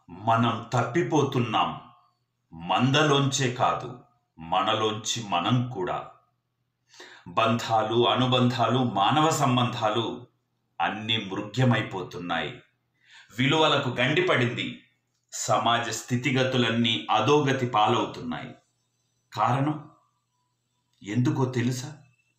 మనం తప్పిపోతున్నాం మందలోంచే కాదు మనలోంచి మనం కూడా బంధాలు అనుబంధాలు మానవ సంబంధాలు అన్నీ మృగ్యమైపోతున్నాయి విలువలకు గండిపడింది సమాజ స్థితిగతులన్నీ అధోగతి పాలవుతున్నాయి కారణం ఎందుకో తెలుసా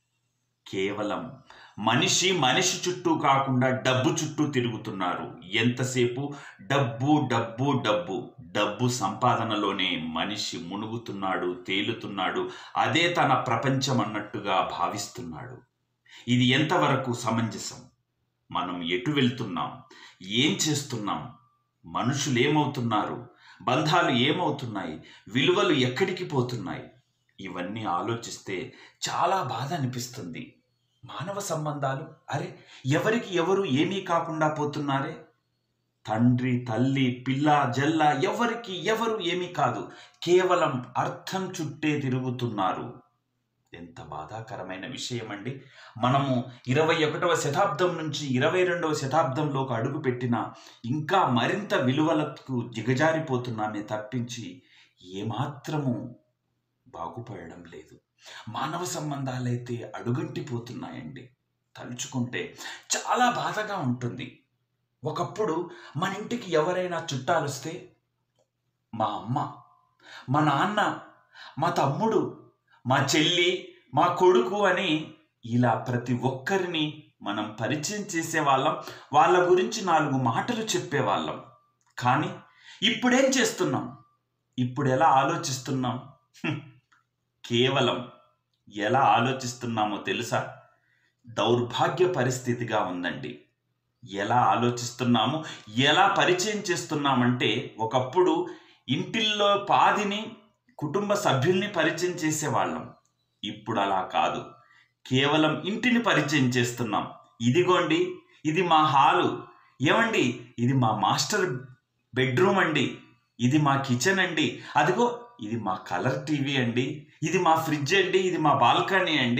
కేవలం మనిషి మనిషి చుట్టూ కాకుండా డబ్బు చుట్టూ తిరుగుతున్నారు ఎంతసేపు డబ్బు డబ్బు డబ్బు డబ్బు సంపాదనలోనే మనిషి మునుగుతున్నాడు తేలుతున్నాడు అదే తన ప్రపంచం అన్నట్టుగా భావిస్తున్నాడు ఇది ఎంతవరకు సమంజసం మనం ఎటు వెళ్తున్నాం ఏం చేస్తున్నాం మనుషులు ఏమవుతున్నారు బంధాలు ఏమవుతున్నాయి విలువలు ఎక్కడికి పోతున్నాయి ఇవన్నీ ఆలోచిస్తే చాలా బాధ అనిపిస్తుంది మానవ సంబంధాలు అరే ఎవరికి ఎవరు ఏమీ కాకుండా పోతున్నారే తండ్రి తల్లి పిల్ల జల్ల ఎవరికి ఎవరు ఏమీ కాదు కేవలం అర్థం చుట్టే తిరుగుతున్నారు ఎంత బాధాకరమైన విషయం అండి మనము ఇరవై ఒకటవ శతాబ్దం నుంచి ఇరవై రెండవ శతాబ్దంలోకి అడుగుపెట్టిన ఇంకా మరింత విలువలకు దిగజారిపోతున్నామే తప్పించి ఏమాత్రము బాగుపడడం లేదు మానవ సంబంధాలైతే అడుగంటిపోతున్నాయండి తలుచుకుంటే చాలా బాధగా ఉంటుంది ఒకప్పుడు మన ఇంటికి ఎవరైనా చుట్టాలు వస్తే మా అమ్మ మా నాన్న మా తమ్ముడు మా చెల్లి మా కొడుకు అని ఇలా ప్రతి ఒక్కరిని మనం పరిచయం చేసేవాళ్ళం వాళ్ళ గురించి నాలుగు మాటలు చెప్పేవాళ్ళం కానీ ఇప్పుడేం చేస్తున్నాం ఇప్పుడు ఎలా ఆలోచిస్తున్నాం హ్మ్. కేవలం ఎలా ఆలోచిస్తున్నామో తెలుసా దౌర్భాగ్య పరిస్థితిగా ఉందండి ఎలా ఆలోచిస్తున్నాము ఎలా పరిచయం చేస్తున్నామంటే ఒకప్పుడు ఇంటిల్లో పాదిని కుటుంబ సభ్యుల్ని పరిచయం చేసేవాళ్ళం ఇప్పుడు అలా కాదు కేవలం ఇంటిని పరిచయం చేస్తున్నాం ఇదిగోండి ఇది మా హాలు ఏమండి ఇది మా మాస్టర్ బెడ్రూమ్ అండి ఇది మా కిచెన్ అండి అదిగో ఇది మా కలర్ టీవీ అండి ఇది మా ఫ్రిడ్జ్ అండి ఇది మా బాల్కనీ అండి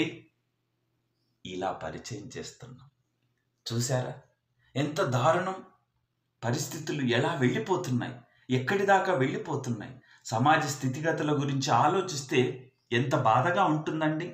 ఇలా పరిచయం చేస్తున్నాం చూసారా ఎంత దారుణం పరిస్థితులు ఎలా వెళ్ళిపోతున్నాయి ఎక్కడి దాకా వెళ్ళిపోతున్నాయి సమాజ స్థితిగతుల గురించి ఆలోచిస్తే ఎంత బాధగా ఉంటుందండి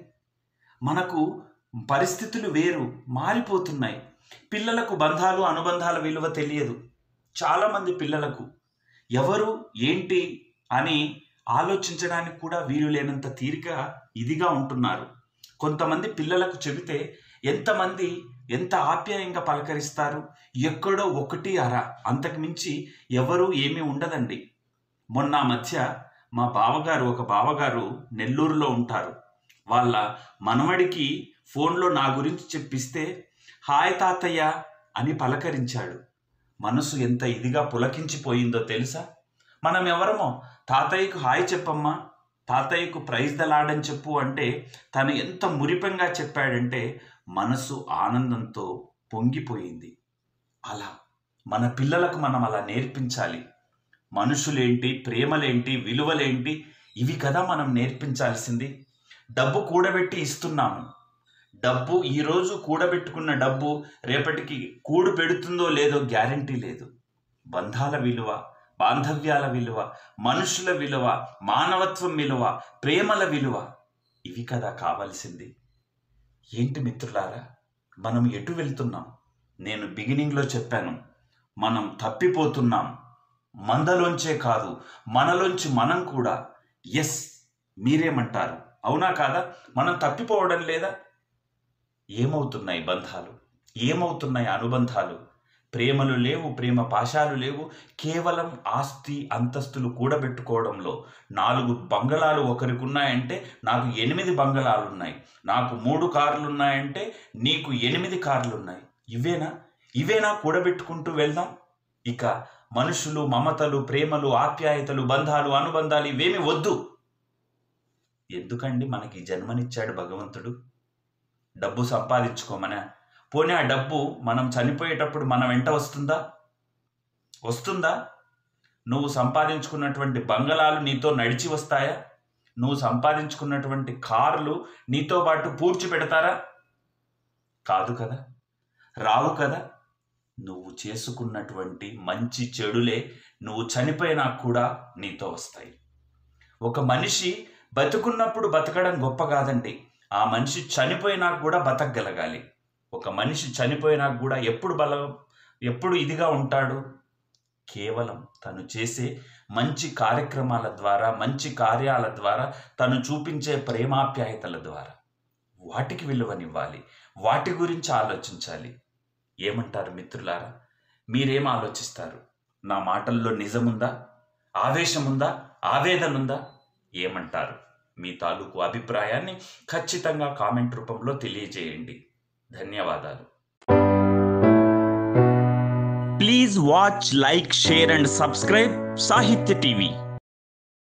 మనకు పరిస్థితులు వేరు మారిపోతున్నాయి పిల్లలకు బంధాలు అనుబంధాల విలువ తెలియదు చాలామంది పిల్లలకు ఎవరు ఏంటి అని ఆలోచించడానికి కూడా వీలు లేనంత తీరిక ఇదిగా ఉంటున్నారు కొంతమంది పిల్లలకు చెబితే ఎంతమంది ఎంత ఆప్యాయంగా పలకరిస్తారు ఎక్కడో ఒకటి అర అంతకు మించి ఎవరు ఏమీ ఉండదండి మొన్న ఆ మధ్య మా బావగారు ఒక బావగారు నెల్లూరులో ఉంటారు వాళ్ళ మనవడికి ఫోన్లో నా గురించి చెప్పిస్తే హాయ్ తాతయ్య అని పలకరించాడు మనసు ఎంత ఇదిగా పులకించిపోయిందో తెలుసా మనం ఎవరమో తాతయ్యకు హాయ్ చెప్పమ్మా తాతయ్యకు ప్రైజ్ దలాడని చెప్పు అంటే తను ఎంత మురిపంగా చెప్పాడంటే మనసు ఆనందంతో పొంగిపోయింది అలా మన పిల్లలకు మనం అలా నేర్పించాలి మనుషులేంటి ప్రేమలేంటి విలువలేంటి ఇవి కదా మనం నేర్పించాల్సింది డబ్బు కూడబెట్టి ఇస్తున్నాము డబ్బు ఈరోజు కూడబెట్టుకున్న డబ్బు రేపటికి కూడు పెడుతుందో లేదో గ్యారంటీ లేదు బంధాల విలువ బాంధవ్యాల విలువ మనుషుల విలువ మానవత్వం విలువ ప్రేమల విలువ ఇవి కదా కావాల్సింది ఏంటి మిత్రులారా మనం ఎటు వెళ్తున్నాం నేను బిగినింగ్లో చెప్పాను మనం తప్పిపోతున్నాం మందలోంచే కాదు మనలోంచి మనం కూడా ఎస్ మీరేమంటారు అవునా కాదా మనం తప్పిపోవడం లేదా ఏమవుతున్నాయి బంధాలు ఏమవుతున్నాయి అనుబంధాలు ప్రేమలు లేవు ప్రేమ పాశాలు లేవు కేవలం ఆస్తి అంతస్తులు కూడబెట్టుకోవడంలో నాలుగు బంగళాలు ఒకరికి ఉన్నాయంటే నాకు ఎనిమిది బంగళాలు ఉన్నాయి నాకు మూడు కార్లు ఉన్నాయంటే నీకు ఎనిమిది కార్లు ఉన్నాయి ఇవేనా ఇవేనా కూడబెట్టుకుంటూ వెళ్దాం ఇక మనుషులు మమతలు ప్రేమలు ఆప్యాయతలు బంధాలు అనుబంధాలు ఇవేమి వద్దు ఎందుకండి మనకి ఈ జన్మనిచ్చాడు భగవంతుడు డబ్బు సంపాదించుకోమనా పోనీ ఆ డబ్బు మనం చనిపోయేటప్పుడు మన వెంట వస్తుందా వస్తుందా నువ్వు సంపాదించుకున్నటువంటి బంగళాలు నీతో నడిచి వస్తాయా నువ్వు సంపాదించుకున్నటువంటి కార్లు నీతో పాటు పూడ్చి పెడతారా కాదు కదా రావు కదా నువ్వు చేసుకున్నటువంటి మంచి చెడులే నువ్వు చనిపోయినా కూడా నీతో వస్తాయి ఒక మనిషి బతుకున్నప్పుడు బతకడం గొప్ప కాదండి ఆ మనిషి చనిపోయినా కూడా బతకగలగాలి ఒక మనిషి చనిపోయినా కూడా ఎప్పుడు బల ఎప్పుడు ఇదిగా ఉంటాడు కేవలం తను చేసే మంచి కార్యక్రమాల ద్వారా మంచి కార్యాల ద్వారా తను చూపించే ప్రేమాప్యాయతల ద్వారా వాటికి విలువనివ్వాలి వాటి గురించి ఆలోచించాలి ఏమంటారు మిత్రులారా మీరేం ఆలోచిస్తారు నా మాటల్లో నిజముందా ఆవేశముందా ఆవేదన ఉందా ఏమంటారు మీ తాలూకు అభిప్రాయాన్ని ఖచ్చితంగా కామెంట్ రూపంలో తెలియజేయండి ధన్యవాదాలు please watch like share and subscribe Sahitya TV